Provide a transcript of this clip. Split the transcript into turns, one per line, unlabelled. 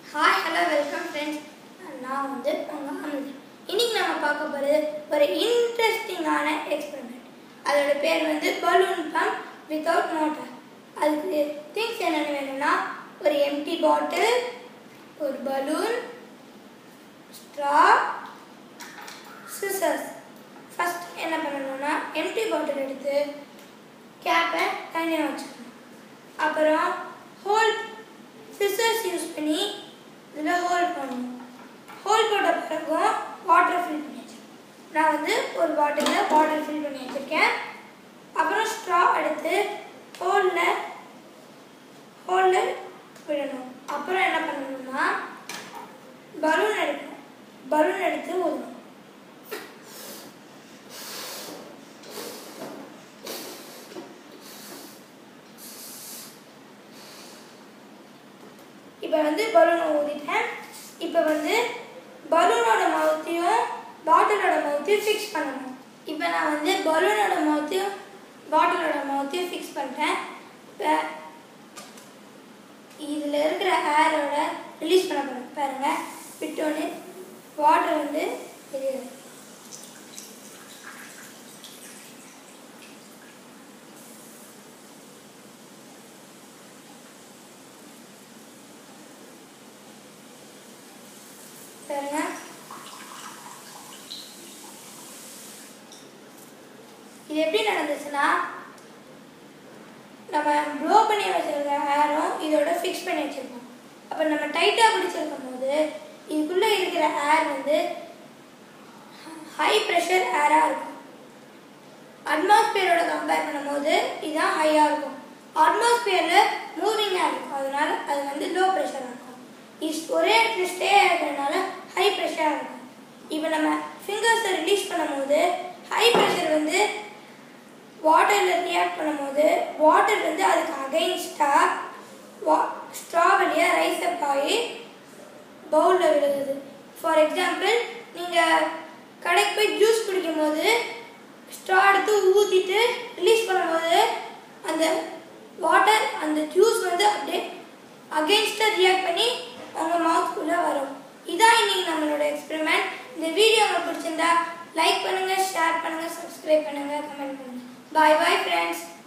Hi hello welcome friends நான் வந்து உங்கள் அமிர்தா இன்னைக்கு நம்ம பார்க்க போகிறது ஒரு இன்ட்ரெஸ்டிங்கான எக்ஸ்பெரிமெண்ட் அதோட பேர் வந்து பலூன் பம்ப் வித்தவுட் மோட்டார் அதுக்கு திங்ஸ் என்னென்ன வேணும்னா ஒரு எம்டி பாட்டில் ஒரு பலூன் ஸ்ட்ரா சிசர்ஸ் ஃபர்ஸ்ட் என்ன பண்ணணும்னா எம்டி பாட்டில் எடுத்து கேப்பை தனியாக வச்சுக்கணும் அப்புறம் ஹோல் சிசர்ஸ் யூஸ் பண்ணி இதில் ஹோல் பண்ணணும் ஹோல் போட்ட பிறகும் வாட்டர் ஃபில் பண்ணி வச்சிருக்கேன் நான் வந்து ஒரு பாட்டிலில் வாட்டர் ஃபில் பண்ணி வச்சுருக்கேன் அப்புறம் ஸ்ட்ரா எடுத்து ஹோலில் ஹோலில் விடணும் அப்புறம் என்ன பண்ணணும்னா பலூன் எடுக்கணும் பலூன் எடுத்து ஊதணும் இப்போ வந்து பலூனை ஊதிட்டேன் இப்போ வந்து பலூனோட மவுத்தையும் பாட்டிலோட மவுத்தையும் ஃபிக்ஸ் பண்ணணும் இப்போ நான் வந்து பலூனோட மவுத்தையும் பாட்டிலோட மவுத்தையும் ஃபிக்ஸ் பண்ணிட்டேன் இப்போ இதில் இருக்கிற ஏரோட ரிலீஸ் பண்ண போகிறேன் பாருங்க விட்டோன்னு வாட்டர் வந்து வெளியே வருது. பாருங்க இது எப்படி நடந்துச்சுன்னா நம்ம ப்ளோ பண்ணி வச்சிருக்க ஏரும் இதோட ஃபிக்ஸ் பண்ணி வச்சிருக்கோம் அப்போ நம்ம டைட்டாக பிடிச்சிருக்கும் போது இதுக்குள்ளே இருக்கிற ஏர் வந்து ஹை ப்ரெஷர் ஏராக இருக்கும் அட்மாஸ்பியரோட கம்பேர் பண்ணும்போது இதுதான் ஹையாக இருக்கும் அட்மாஸ்பியரில் மூவிங்காக இருக்கும் அதனால அது வந்து லோ ப்ரெஷராக இருக்கும் இஸ் ஒரே இடத்துல ஸ்டே ஆகிறதுனால ஹை ப்ரெஷராக இருக்கும் இப்போ நம்ம ஃபிங்கர்ஸை ரிலீஸ் பண்ணும்போது ஹை ப்ரெஷர் வந்து வாட்டரில் ரியாக்ட் பண்ணும்போது வாட்டர் வந்து அதுக்கு அகைன்ஸ்டாக வா ஸ்ட்ரா வழியாக ரைஸ் அப் ஆகி பவுலில் விழுகுது ஃபார் எக்ஸாம்பிள் நீங்கள் கடைக்கு போய் ஜூஸ் குடிக்கும்போது ஸ்ட்ரா எடுத்து ஊற்றிட்டு ரிலீஸ் பண்ணும்போது அந்த வாட்டர் அந்த ஜூஸ் வந்து அப்படியே அகெயின்ஸ்டாக ரியாக்ட் பண்ணி உங்கள் மவுத்துக்குள்ளே வரும் இதான் இன்னைக்கு நம்மளோட எக்ஸ்பெரிமெண்ட் இந்த வீடியோ உங்களுக்கு பிடிச்சிருந்தா லைக் பண்ணுங்கள் ஷேர் பண்ணுங்கள் சப்ஸ்கிரைப் பண்ணுங்கள் கமெண்ட் பண்ணுங்கள் பாய் பாய் ஃப்ரெண்ட்ஸ்